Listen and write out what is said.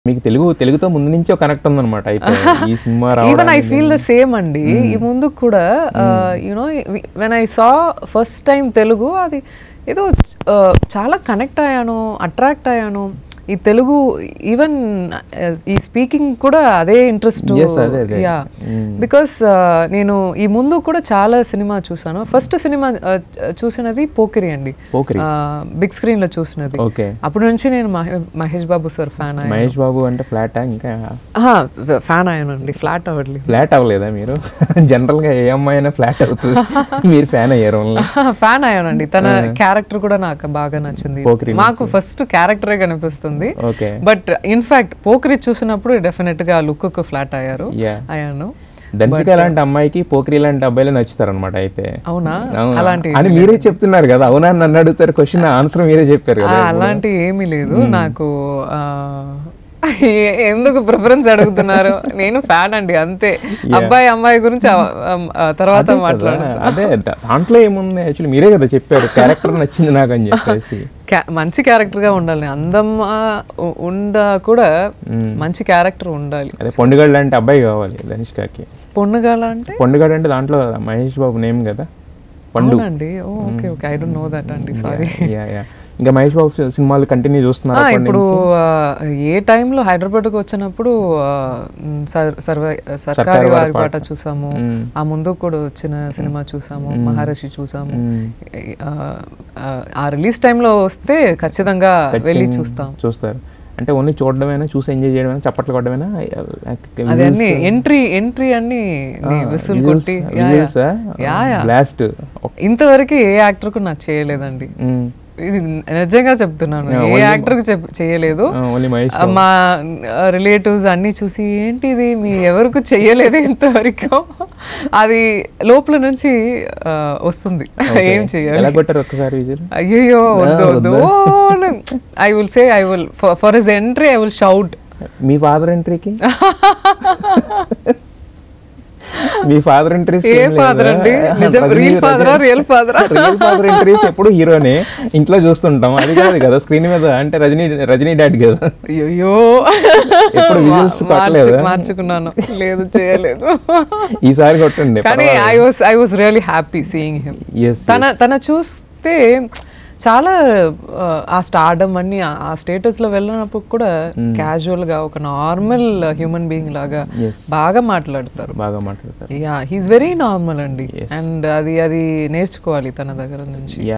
మీకు తెలుగు తెలుగుతో ముందు నుంచే కనెక్ట్ ఉందన్నమాట అయితే ఈ సినిమా ఈవెన్ ఐ రావడానికి ఫీల్ ద సేమ్ అండి ఈ ముందు కూడా you know when I saw first time Telugu అది ఏదో uh, చాలా కనెక్ట్ అయ్యాను అట్రాక్ట్ అయ్యాను ఈ తెలుగు ఈవెన్ ఈ స్పీకింగ్ కూడా అదే ఇంట్రెస్ట్ Yes, అదే, అదే. Yeah Mm. బికాస్ నేను ఈ ముందు కూడా చాలా సినిమా చూసాను ఫస్ట్ సినిమా చూసినది పోకిరి అండి పోకిరి. బిగ్ స్క్రీన్ లో చూసినది ఓకే అప్పటి నుంచి నేను మహే- మహేష్ బాబు సార్ ఫ్యాన్ అయ్యాను మహేష్ బాబు అంటే ఫ్లాట్ ఇంకా ఫ్యాన్ అయ్యానండి ఫ్లాట్ అవ్వట్లేదు ఫ్లాట్ అవ్వలేదా మీరు జనరల్ గా ఏ అమ్మాయి అయినా ఫ్లాట్ అవుతుంది మీరు ఫ్యాన్ అయ్యారు ఓన్లీ ఫ్యాన్ అయ్యానండి తన క్యారెక్టర్ కూడా నాకు బాగా నచ్చింది పోకిరి మాకు ఫస్ట్ క్యారెక్టరే కనిపిస్తుంది ఓకే బట్ ఇన్ఫాక్ట్ పోకరి చూసినప్పుడు డెఫినెట్ గా లుక్ కు ఫ్లాట్ అయ్యారు యా అయ్యాను ధనుషిక లాంటి అమ్మాయికి పోకిరి లాంటి అబ్బాయిలే నచ్చుతారు అనమాట అయితే అవునా అవునా? అలాంటి అని మీరే చెప్తున్నారు కదా అవునా అని నన్ను అడుగుతారు క్వశ్చన్ ఆన్సర్ మీరే చెప్పారు ఆ, కదా అలాంటి ఏమీ లేదు నాకు ఆ, ఏ- ఎందుకు ప్రిఫరెన్స్ అడుగుతున్నారు నేను ఫ్యాన్ అండి అంతే అబ్బాయి అమ్మాయి గురించి ఆ- ఆ తర్వాత మాట్లాడు అదే దా- దాంట్లో ఏముంది యాక్చువల్లీ మీరే కదా చెప్పారు క్యారెక్టర్ నచ్చింది నాకు అని చెప్పేసి క్యా- మంచి క్యారెక్టర్ గా ఉండాలి అందం ఆ, ఉ- ఉండ కూడా మంచి క్యారెక్టర్ ఉండాలి అదే పొండుగడ్ లాంటి అబ్బాయి కావాలి ధనుష్కకి పొన్నుగాల అంటే పొండుగడ్ అంటే దాంట్లో మహేష్ బాబు నేమ్ కదా పండు అవునండి okay okay I don't know that అండి సారీ యా యా ఇంకా మహేష్ బాబు సి- సినిమాలు కంటిన్యూ చూస్తున్నారు అప్పటి ఇప్పుడు నుంచి? ఆ, ఏ టైంలో హైదరాబాద్కి వచ్చినప్పుడు ఆ, మ్, సర్- సర్వ సర్కారి వారి పాట చూసాము మ్మ్. ఆ ముందు కూడా వచ్చిన సినిమా చూసాము మహారషి చూసాము మ్మ్. ఆ, ఆ, ఆ రిలీజ్ టైంలో వస్తే ఖచ్చితంగా వెళ్ళి చూస్తాం చూస్తారు అంటే ఓన్లీ చూడడమేనా చూసి ఎంజాయ్ చేయడమేనా చప్పట్లు కొట్టడమేనా అది అన్ని ఎంట్రీ ఎంట్రీ అన్ని విసులు కొట్టి yeah, yeah. Yeah, yeah. Blast ఇంతవరకు ఏ యాక్టర్ కు నాకు చేయలేదండి ఇది నిజంగా చెప్తున్నాను ఏ యాక్టర్ కు చెప్- చేయలేదు ఓన్లీ మహేష్ ఆ, మా రిలేటివ్స్ అన్ని చూసి ఏంటిది మీ ఎవరికి చెయ్యలేదు ఇంతవరకు అది లోపల నుంచి ఆ, వస్తుంది ఏం చెయ్యాలి ఎలా కొట్టారు ఒక్కసారి విజయ్ అయ్యో వద్దు వద్దు I will say I will for his entry I will shout మీ ఫాదర్ ఎంట్రీకి మీ ఫాదర్ ఎంట్రీస్ ఏ ఫాదర్ అండి నిజం రియల్ ఫాదరా రియల్ ఫాదరా రియల్ ఫాదర్ ఎంట్రీస్ ఎప్పుడు హీరోనే ఇంట్లో చూస్తుంటాం అది కాదు కదా స్క్రీన్ మీద అంటే రజనీ రజనీ డాడ్ కదా అయ్యో ఎప్పుడు visuals కొట్టలేదా? మార్చుకున్నాను లేదు చేయలేదు ఈసారి కొట్టండి కానీ I was I was really happy seeing him as తన తన చూస్తే చాలా ఆ, ఆ స్టార్డమ్ అన్ని ఆ- ఆ స్టేటస్ లో వెళ్ళినప్పుడు కూడా క్యాజువల్ గా ఒక నార్మల్ హ్యూమన్ బీయింగ్ లాగా Yes. బాగా మాట్లాడతారు బాగా మాట్లాడతారు యా హీస్ వెరీ నార్మల్ అండి అండ్ అది అది నేర్చుకోవాలి తన దగ్గర నుంచి